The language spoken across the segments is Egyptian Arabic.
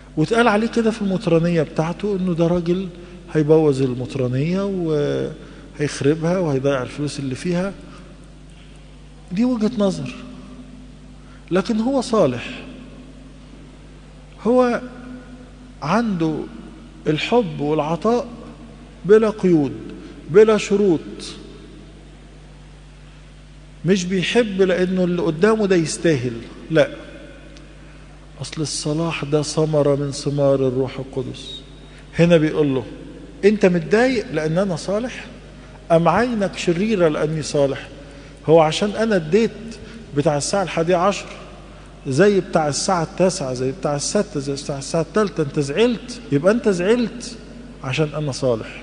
واتقال عليه كده في المطرانية بتاعته انه ده راجل هيبوظ المطرانية وهيخربها وهيضيع الفلوس اللي فيها دي وجهة نظر لكن هو صالح هو عنده الحب والعطاء بلا قيود بلا شروط مش بيحب لانه اللي قدامه ده يستاهل لا اصل الصلاح ده ثمرة من ثمار الروح القدس هنا بيقول له انت متضايق لان انا صالح ام عينك شريرة لاني صالح هو عشان انا اديت بتاع الساعة الحادية عشر زي بتاع الساعة التاسعة زي بتاع الستة زي بتاع الساعة التالتة انت زعلت يبقى انت زعلت عشان انا صالح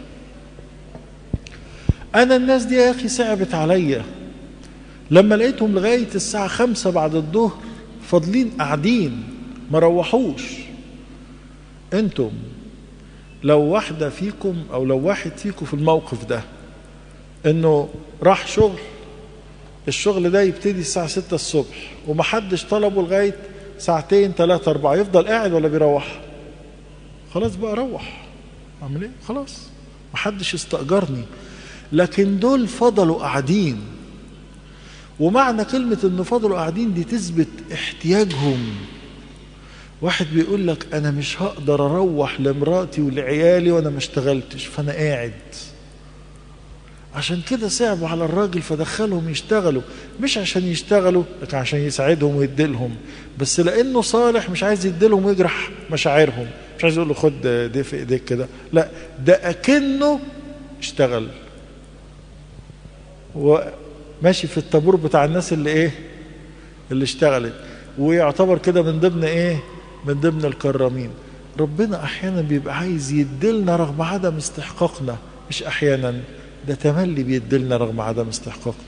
انا الناس دي يا اخي صعبت عليا لما لقيتهم لغاية الساعة خمسة بعد الظهر فاضلين قاعدين ما روحوش انتم لو واحدة فيكم او لو واحد فيكم في الموقف ده انه راح شغل الشغل ده يبتدي الساعة ستة الصبح ومحدش طلبه لغاية ساعتين ثلاثة أربعة يفضل قاعد ولا بيروح خلاص بقى روح أعمل إيه خلاص محدش استأجرني لكن دول فضلوا قاعدين ومعنى كلمة إن فضلوا قاعدين دي تثبت احتياجهم واحد بيقول لك أنا مش هقدر أروح لمراتي ولعيالي وأنا ما اشتغلتش فأنا قاعد عشان كده صعبوا على الراجل فدخلهم يشتغلوا مش عشان يشتغلوا لكن عشان يساعدهم ويديلهم بس لانه صالح مش عايز يديلهم ويجرح مشاعرهم مش عايز يقول له خد دي في ايديك كده لا ده اكنه اشتغل وماشي في الطابور بتاع الناس اللي ايه اللي اشتغلت ويعتبر كده من ضمن ايه من ضمن الكرامين ربنا احيانا بيبقى عايز يديلنا رغم عدم استحقاقنا مش احيانا ده تملي بيدلنا رغم عدم استحقاقنا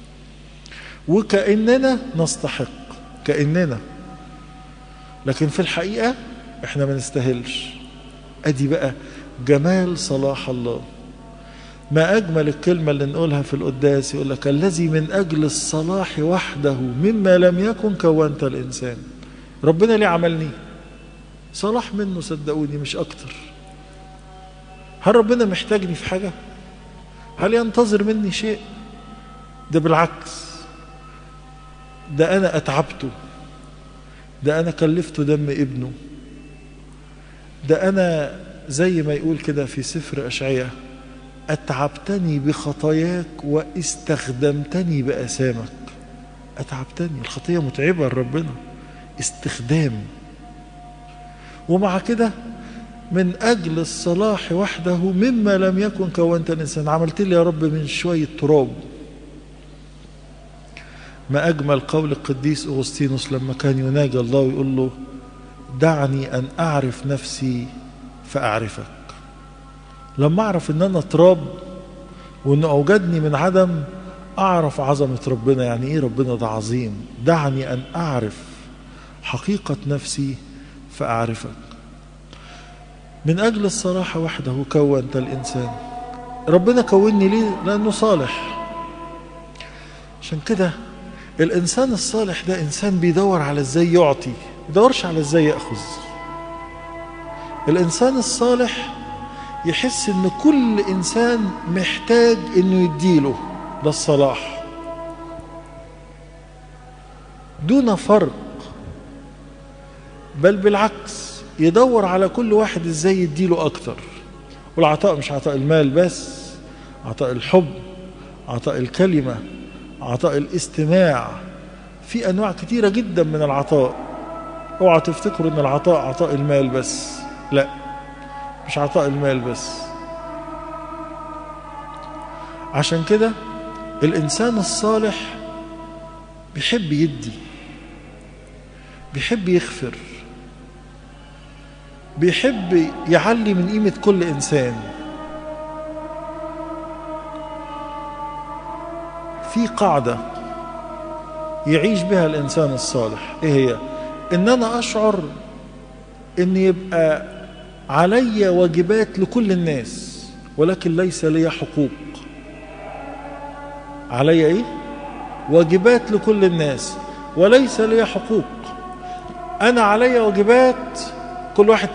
وكأننا نستحق كأننا لكن في الحقيقة احنا ما نستاهلش ادي بقى جمال صلاح الله ما أجمل الكلمة اللي نقولها في القداس يقول لك الذي من أجل الصلاح وحده مما لم يكن كونت الإنسان ربنا ليه عملني صلاح منه صدقوني مش أكتر هل ربنا محتاجني في حاجة هل ينتظر مني شيء ده بالعكس ده أنا أتعبته ده أنا كلفته دم ابنه ده أنا زي ما يقول كده في سفر أشعية أتعبتني بخطاياك واستخدمتني بأسامك أتعبتني الخطية متعبة لربنا استخدام ومع كده من أجل الصلاح وحده مما لم يكن كونت الإنسان عملت لي يا رب من شوية تراب ما أجمل قول القديس أغسطينوس لما كان يناجي الله ويقول له دعني أن أعرف نفسي فأعرفك لما أعرف أن أنا تراب وأنه أوجدني من عدم أعرف عظمة ربنا يعني إيه ربنا ده عظيم دعني أن أعرف حقيقة نفسي فأعرفك من أجل الصراحة وحده كونت الإنسان ربنا كوني ليه لأنه صالح عشان كده الإنسان الصالح ده إنسان بيدور على إزاي يعطي يدورش على إزاي يأخذ الإنسان الصالح يحس إن كل إنسان محتاج إنه يديله ده الصلاح دون فرق بل بالعكس يدور على كل واحد ازاي يديله اكتر والعطاء مش عطاء المال بس عطاء الحب عطاء الكلمة عطاء الاستماع في انواع كتيرة جدا من العطاء اوعى تفتكروا ان العطاء عطاء المال بس لا مش عطاء المال بس عشان كده الانسان الصالح بيحب يدي بيحب يغفر بيحب يعلي من قيمة كل إنسان في قاعدة يعيش بها الإنسان الصالح إيه هي إن أنا أشعر إن يبقى علي واجبات لكل الناس ولكن ليس لي حقوق علي إيه واجبات لكل الناس وليس لي حقوق أنا علي واجبات كل واحد